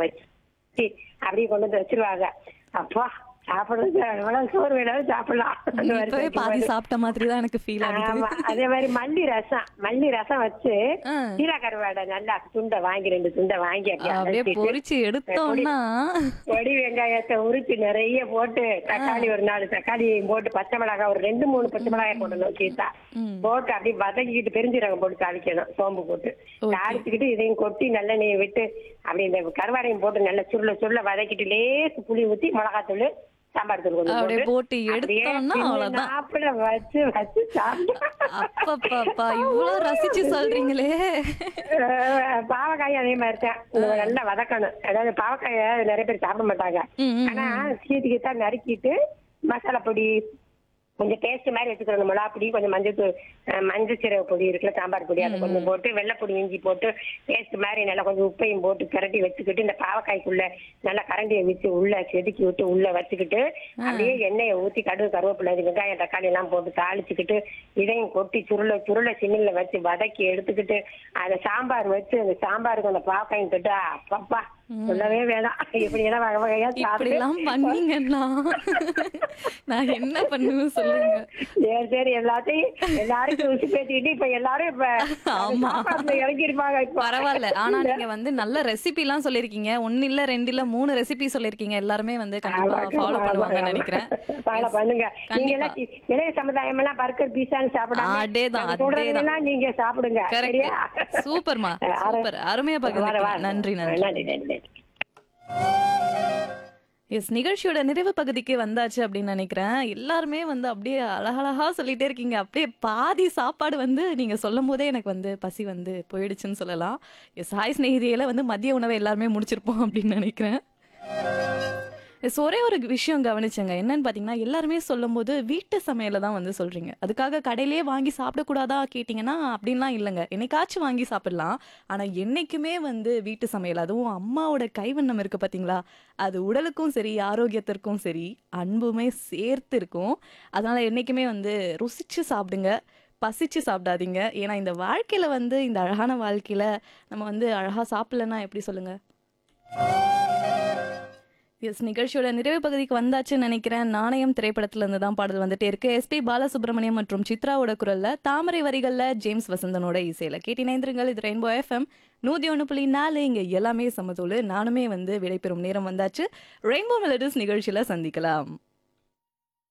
வச்சு அப்படியே கொண்டு வந்து வச்சிருவாங்க அப்பா சாப்பிடுறது எவ்வளவு சோறு வேணாலும் சாப்பிடலாம் அந்த மாதிரி இப்பவே பாதி வைக்கும்போது. சாப்பிட்ட மாதிரி தான் எனக்கு ஃபீல் ஆமா ஆகுது அதே மாதிரி மல்லி ரசம் மல்லி ரசம் வச்சு ஆ. சீரா கருவாடை நல்லா துண்டை வாங்கி ரெண்டு துண்டை வாங்கி அப்படியே அப்படியே அரைச்சிட்டு, பொரிச்சு எடுத்தோம்னா பொடி வெங்காயத்தை உரிச்சு நிறைய போட்டு தக்காளி ஒரு நாலு தக்காளி போட்டு பச்சை மிளகாய் ஒரு ரெண்டு மூணு பச்சை மிளகாய் போடணும் சீத்தா ம். போட்டு அப்படியே வதக்கிட்டு பெருஞ்சீரகம் போட்டு தாளிக்கணும் சோம்பு போட்டு Okay. தாளிச்சுக்கிட்டு இதையும் கொட்டி நல்லெண்ணெயை விட்டு அப்படி இந்த கருவாடையும் போட்டு நல்லா சுருள சுருள வதக்கிட்டு லேசு புளி ஊத்தி மிளகாத்தூள் சாம்பார் தூள் கொஞ்சம் அப்படியே போட்டு அப்படியே எடுத்தோம்னா பின்ன அவ்வளவுதான். நாப்புல வச்சு வச்சு சாப்பிட்டு அப்பப்பா இவ்வளவு ரசிச்சு சொல்றீங்களே அஹ் பாவக்காய் அதே மாதிரி தான் இதை நல்லா வதக்கணும் அதாவது பாவக்காய நிறைய பேர் சாப்பிட மாட்டாங்க ம், ம், ஆனா சீத்துக்கு தான் நறுக்கிட்டு மசாலா பொடி கொஞ்சம் டேஸ்ட் மாதிரி வச்சுக்கணும் மிளகா பொடி கொஞ்சம் மஞ்சள் தூள் அஹ் மஞ்சள் சீரக பொடி இருக்குல்ல சாம்பார் பொடி அதை கொஞ்சம் போட்டு வெள்ளைப்பொடி இஞ்சி போட்டு டேஸ்ட் மாதிரி நல்லா கொஞ்சம் உப்பையும் போட்டு பிரட்டி வச்சுக்கிட்டு இந்த பாவக்காய்க்குள்ள நல்லா கரண்டியை வச்சு உள்ள செதுக்கி விட்டு உள்ள வச்சுக்கிட்டு அப்படியே எண்ணெயை ஊத்தி கடுகு கருவேப்பிலை இது வெங்காயம் தக்காளி எல்லாம் போட்டு தாளிச்சுக்கிட்டு இதையும் கொட்டி சுருள சுருள சின்னில வச்சு வதக்கி எடுத்துக்கிட்டு அதை சாம்பார் வச்சு அந்த சாம்பாருக்கு அந்த பாவக்காயும் தொட்டு அப்பப்பா சொல்லவே வேணாம் இப்படி எல்லாம் வகை வகையா இப்படி சாப்பிட்டு எல்லாம் பண்ணீங்கன்னா நான் என்ன பண்ணுவேன் சொல்லுங்க சரி சரி எல்லாத்தையும் எல்லாருக்கும் ருசி பேசிக்கிட்டு இப்ப எல்லாரும் இப்ப ஆமா. சாப்பாட்டுல இறங்கிருப்பாங்க இப்ப பரவாயில்ல ஆனா நீங்க வந்து நல்ல ரெசிபி எல்லாம் சொல்லிருக்கீங்க ஒன்னு இல்ல ரெண்டு இல்ல மூணு ரெசிபி சொல்லிருக்கீங்க எல்லாருமே வந்து கண்டிப்பா ஃபாலோ பண்ணுவாங்கன்னு நினைக்கிறேன் ஃபாலோ பண்ணுங்க நீங்க கண்டிப்பா எல்லாம் சி- இளைய சமுதாயம் எல்லாம் பர்கர் பீஸான்னு சாப்பிடாம அதேதான், நாங்க சொல்றதெல்லாம் அதேதான். நீங்க சாப்பிடுங்க கரெக்ட் சரியா சூப்பர்மா அரை- சூப்பர் அருமையா வர, வர. பகிர்ந்து நன்றி நன்றி நன்றி நன்றி எஸ் நிகழ்ச்சியோட நிறைவு பகுதிக்கு வந்தாச்சு அப்படின்னு நினைக்கிறேன் எல்லாருமே வந்து அப்படியே அழகழகா சொல்லிட்டே இருக்கீங்க அப்படியே பாதி சாப்பாடு வந்து நீங்க சொல்லும் போதே எனக்கு வந்து பசி வந்து போயிடுச்சுன்னு சொல்லலாம் எஸ் ஹாய் ஸ்நேகிதியில வந்து மதிய உணவை எல்லாருமே முடிச்சிருப்போம் அப்படின்னு நினைக்கிறேன் எஸ் ஒரே ஒரு விஷயம் கவனிச்சேங்க என்னன்னு பார்த்தீங்கன்னா எல்லாருமே சொல்லும்போது வீட்டு சமையலை தான் வந்து சொல்றீங்க அதுக்காக கடையிலேயே வாங்கி சாப்பிடக்கூடாதா கேட்டிங்கன்னா அப்படின்லாம் இல்லைங்க என்னைக்காச்சும் வாங்கி சாப்பிடலாம் ஆனால் என்னைக்குமே வந்து வீட்டு சமையல் அதுவும் அம்மாவோட கைவண்ணம் இருக்கு பார்த்தீங்களா அது உடலுக்கும் சரி ஆரோக்கியத்திற்கும் சரி அன்புமே சேர்த்து இருக்கும் அதனால என்னைக்குமே வந்து ருசிச்சு சாப்பிடுங்க பசிச்சு சாப்பிடாதீங்க ஏன்னா இந்த வாழ்க்கையில வந்து இந்த அழகான வாழ்க்கையில நம்ம வந்து அழகா சாப்பிடலன்னா எப்படி சொல்லுங்க எஸ் நிகழ்ச்சியோட நிறைவு பகுதிக்கு வந்தாச்சுன்னு நினைக்கிறேன் நாணயம் திரைப்படத்துல இருந்து தான் பாடல் வந்துட்டே இருக்கு எஸ்பி பாலசுப்ரமணியம் மற்றும் சித்ராவோட குரல்ல தாமரை வரிகள்ல ஜேம்ஸ் வசந்தனோட இசையில கேட்டி நேந்திரங்கள் இது ரெயின்போ எஃப்எம் நூத்தி ஒன்று புள்ளி நாலு இங்க எல்லாமே சமதூள் நானுமே வந்து விடைபெறும் நேரம் வந்தாச்சு ரெயின்போ மெலடிஸ் நிகழ்ச்சியில சந்திக்கலாம்